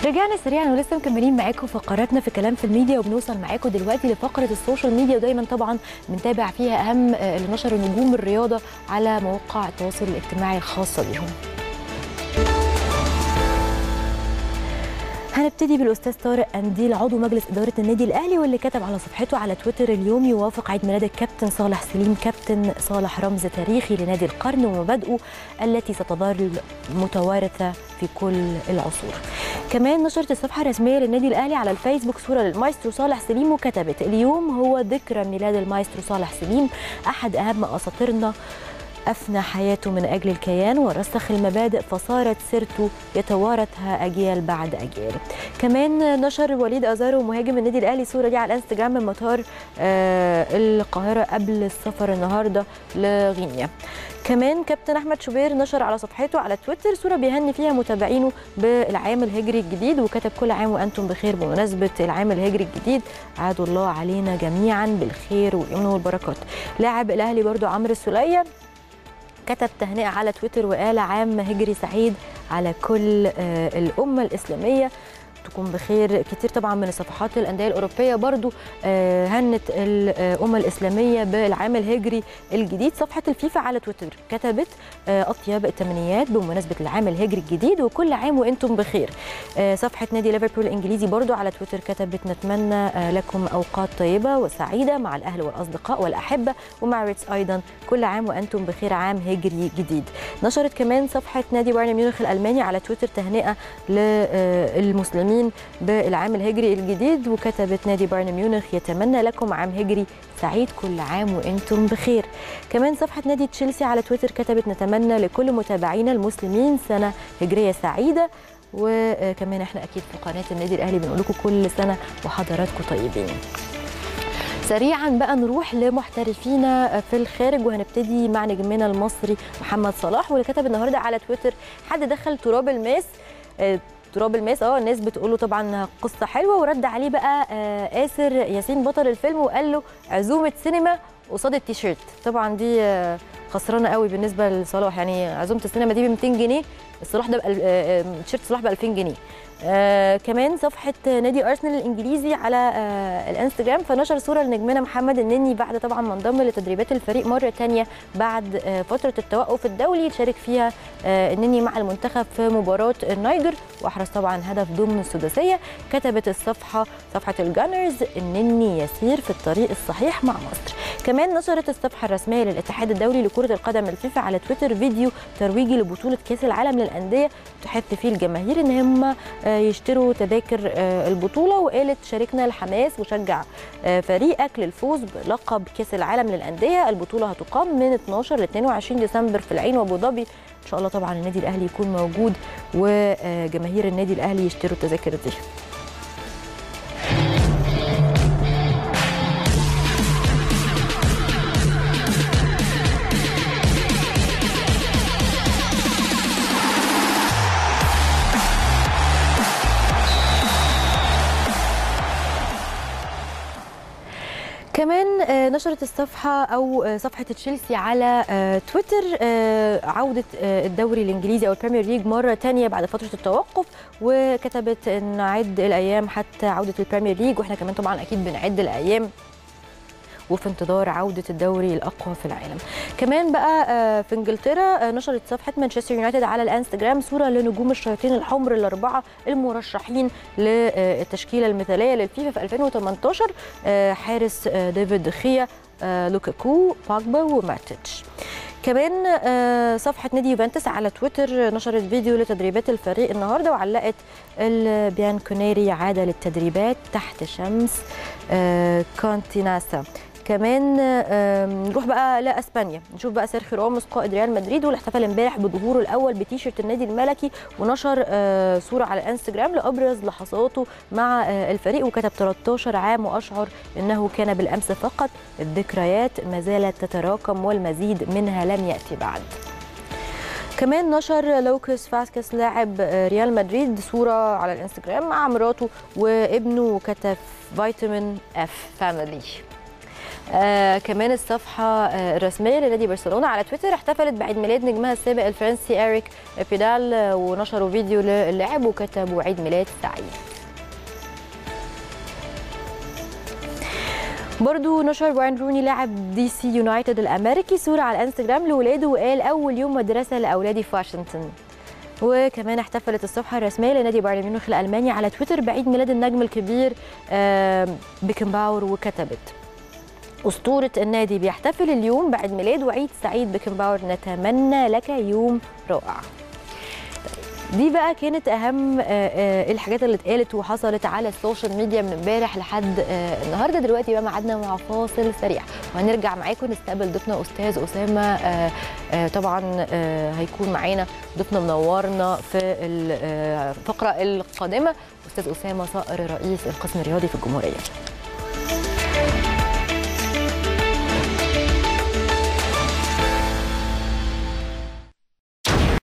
رجعنا سريعا ولسه مكملين معاكم فقراتنا في كلام في الميديا وبنوصل معاكم دلوقتي لفقره السوشيال ميديا ودايما طبعا بنتابع فيها اهم آه، اللي نشر نجوم الرياضه على مواقع التواصل الاجتماعي الخاصه بيهم. هنبتدي بالاستاذ طارق قنديل عضو مجلس اداره النادي الاهلي واللي كتب على صفحته على تويتر اليوم يوافق عيد ميلاد الكابتن صالح سليم كابتن صالح رمز تاريخي لنادي القرن ومبادئه التي ستظل متوارثه في كل العصور. كمان نشرت الصفحه الرسميه للنادي الاهلي على الفيسبوك صوره للمايسترو صالح سليم وكتبت اليوم هو ذكرى ميلاد المايسترو صالح سليم احد اهم اساطيرنا أفنى حياته من أجل الكيان ورسخ المبادئ فصارت سيرته يتوارثها أجيال بعد أجيال كمان نشر وليد أزارو مهاجم النادي الأهلي صورة دي على الانستجرام من مطار آه القاهرة قبل السفر النهاردة لغينيا كمان كابتن احمد شوبير نشر على صفحته على تويتر صوره بيهني فيها متابعينه بالعام الهجري الجديد وكتب كل عام وانتم بخير بمناسبه العام الهجري الجديد عاد الله علينا جميعا بالخير واليمن والبركات لاعب الاهلي برضو عمرو السوليه كتب تهنئه على تويتر وقال عام هجري سعيد على كل آه، الامه الاسلاميه تكون بخير كتير طبعا من الصفحات الانديه الاوروبيه برضو آه، هنت الامه الاسلاميه بالعام الهجري الجديد صفحه الفيفا على تويتر كتبت آه، اطيب التمنيات بمناسبه العام الهجري الجديد وكل عام وانتم بخير آه، صفحه نادي ليفربول الانجليزي برضو على تويتر كتبت نتمنى آه، لكم اوقات طيبه وسعيده مع الاهل والاصدقاء والاحبه ومع ريتس ايضا كل عام وانتم بخير عام هجري جديد نشرت كمان صفحه نادي بايرن ميونخ الالماني على تويتر تهنئه للمسلمين بالعام الهجري الجديد وكتبت نادي بايرن ميونخ يتمنى لكم عام هجري سعيد كل عام وانتم بخير كمان صفحه نادي تشيلسي على تويتر كتبت نتمنى لكل متابعينا المسلمين سنه هجريه سعيده وكمان احنا اكيد في قناه النادي الاهلي بنقول لكم كل سنه وحضراتكم طيبين سريعا بقى نروح لمحترفينا في الخارج وهنبتدي مع نجمنا المصري محمد صلاح واللي كتب النهارده على تويتر حد دخل تراب الماس آه، تراب الماس اه الناس بتقول له طبعا قصه حلوه ورد عليه بقى آه، آسر ياسين بطل الفيلم وقال له عزومه سينما قصاد التيشيرت طبعا دي آه، خسرانه قوي بالنسبه لصلاح يعني عزومه السينما دي ب 200 جنيه الصلاح ده بقى تيشيرت صلاح ب 2000 جنيه آه كمان صفحه نادي ارسنال الانجليزي على آه الانستجرام فنشر صوره لنجمنا محمد النني بعد طبعا ما انضم لتدريبات الفريق مره تانية بعد آه فتره التوقف الدولي شارك فيها آه النني مع المنتخب في مباراه النيجر واحرز طبعا هدف ضمن السداسيه كتبت الصفحه صفحه الجانرز النني يسير في الطريق الصحيح مع مصر كمان نشرت الصفحه الرسميه للاتحاد الدولي لكره القدم الفيفا على تويتر فيديو ترويجي لبطوله كاس العالم للانديه تحث فيه الجماهير ان هم آه، يشتروا تذاكر آه، البطوله وقالت شاركنا الحماس وشجع آه، فريقك للفوز بلقب كاس العالم للانديه البطوله هتقام من 12 ل 22 ديسمبر في العين وابو ظبي ان شاء الله طبعا النادي الاهلي يكون موجود وجماهير النادي الاهلي يشتروا التذاكر دي كمان آه، نشرت الصفحة أو آه، صفحة تشيلسي على آه، تويتر آه، عودة آه، الدوري الإنجليزي أو البريمير ليج مرة تانية بعد فترة التوقف وكتبت إن نعد الأيام حتى عودة البريمير ليج وإحنا كمان طبعا أكيد بنعد الأيام وفي انتظار عودة الدوري الأقوى في العالم كمان بقى آه، في انجلترا آه، نشرت صفحة مانشستر يونايتد على الانستجرام صورة لنجوم الشياطين الحمر الأربعة المرشحين للتشكيلة المثالية للفيفا في 2018 آه، حارس آه، ديفيد دخيا آه، لوكاكو باجبا وماتيتش كمان آه، صفحة نادي يوفنتوس على تويتر نشرت فيديو لتدريبات الفريق النهارده وعلقت البيانكونيري عاد للتدريبات تحت شمس آه، كونتيناسا كمان آه، نروح بقى لاسبانيا نشوف بقى سيرخيو راموس قائد ريال مدريد واللي احتفل امبارح بظهوره الاول بتيشيرت النادي الملكي ونشر آه، صوره على الانستجرام لابرز لحظاته مع آه، الفريق وكتب 13 عام واشعر انه كان بالامس فقط الذكريات ما زالت تتراكم والمزيد منها لم ياتي بعد كمان نشر لوكاس فاسكس لاعب ريال مدريد صوره على الانستجرام مع مراته وابنه وكتب فيتامين اف فاميلي آه كمان الصفحة آه الرسمية لنادي برشلونة على تويتر احتفلت بعيد ميلاد نجمها السابق الفرنسي إريك بيدال آه ونشروا فيديو للعب وكتبوا عيد ميلاد سعيد برضو نشر واين روني لاعب دي سي يونايتد الامريكي صوره على الانستجرام لولاده وقال اول يوم مدرسه لاولادي في واشنطن وكمان احتفلت الصفحه الرسميه لنادي بايرن ميونخ الالماني على تويتر بعيد ميلاد النجم الكبير بيكنباور وكتبت أسطورة النادي بيحتفل اليوم بعيد ميلاد وعيد سعيد بيكنباور نتمنى لك يوم رائع دي بقى كانت اهم الحاجات اللي اتقالت وحصلت على السوشيال ميديا من امبارح لحد النهارده دلوقتي بقى ميعادنا مع فاصل سريع وهنرجع معاكم نستقبل ضيفنا استاذ اسامه طبعا هيكون معانا ضيفنا منورنا في الفقره القادمه استاذ اسامه صقر رئيس القسم الرياضي في الجمهوريه